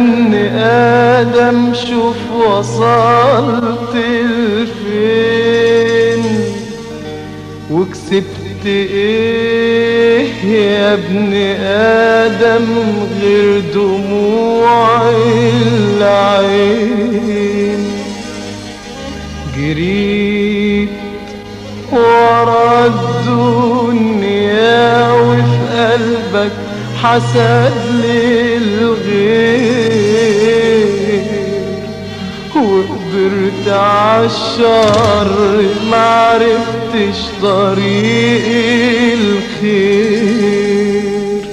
ابن آدم شوف وصلت لفين وكسبت ايه يا ابن آدم غير دموع العين جريت ورا الدنيا وفي قلبك حسد للغير وقدرت عالشر معرفتش طريق الخير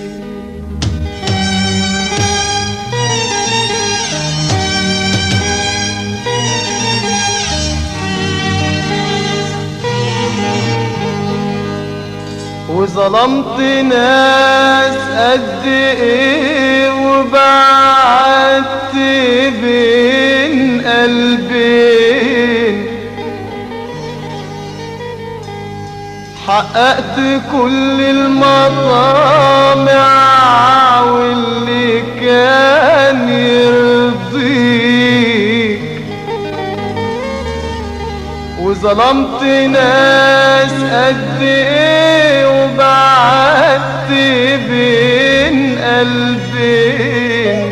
وظلمت ناس قد ايه وبعدت بين قلبين حققت كل المطامع واللي كان يرضيك وظلمت ناس قد ايه وبعدت بين قلبين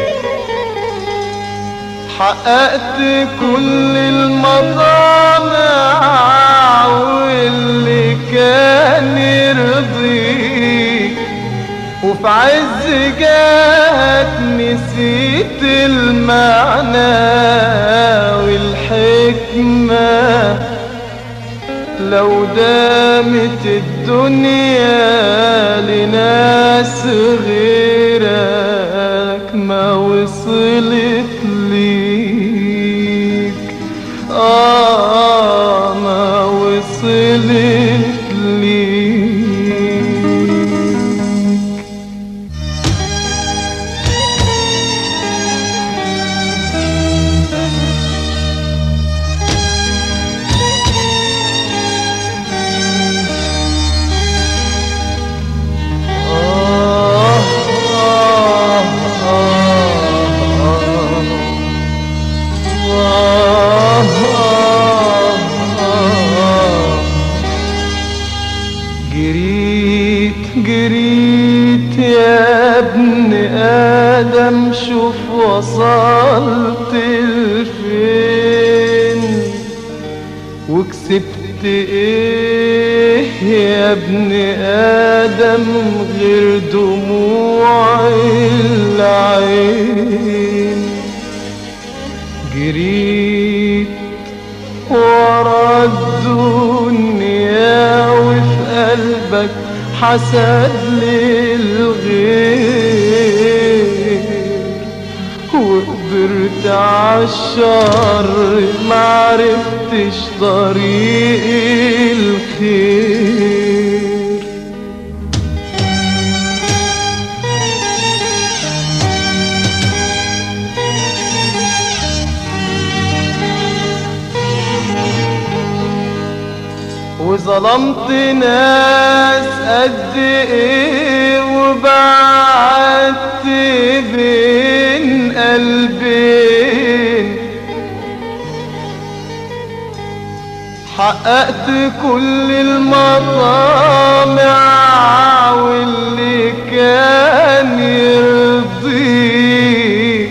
حققت كل المطامع واللي كان يرضيك وفي عز جاك نسيت المعنى والحكمة لو دامت الدنيا لناس غيرك ما وصلت ليك آه ما وصلت ليك آه آه آه آه جريت جريت يا ابن آدم شوف وصلت لفين وكسبت ايه يا ابن آدم غير دموع العين جريت ورا الدنيا وفي قلبك حسد للغير وقدرت عالشر معرفتش طريق الخير وظلمت ناس قد ايه وبعدت بين قلبين حققت كل المطامع واللي كان يرضيك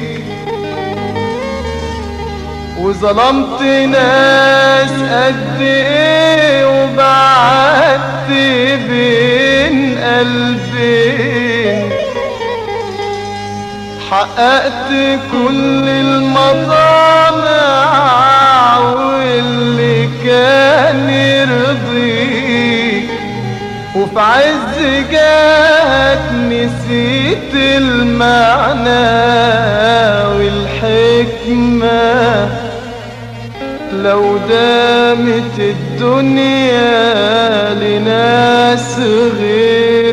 وظلمت ناس قد ايه وبعدت بين قلبين حققت كل المطامع واللي كان يرضيك وفي عز جاك نسيت المعنى والحكمة لو دامت الدنيا لناس غير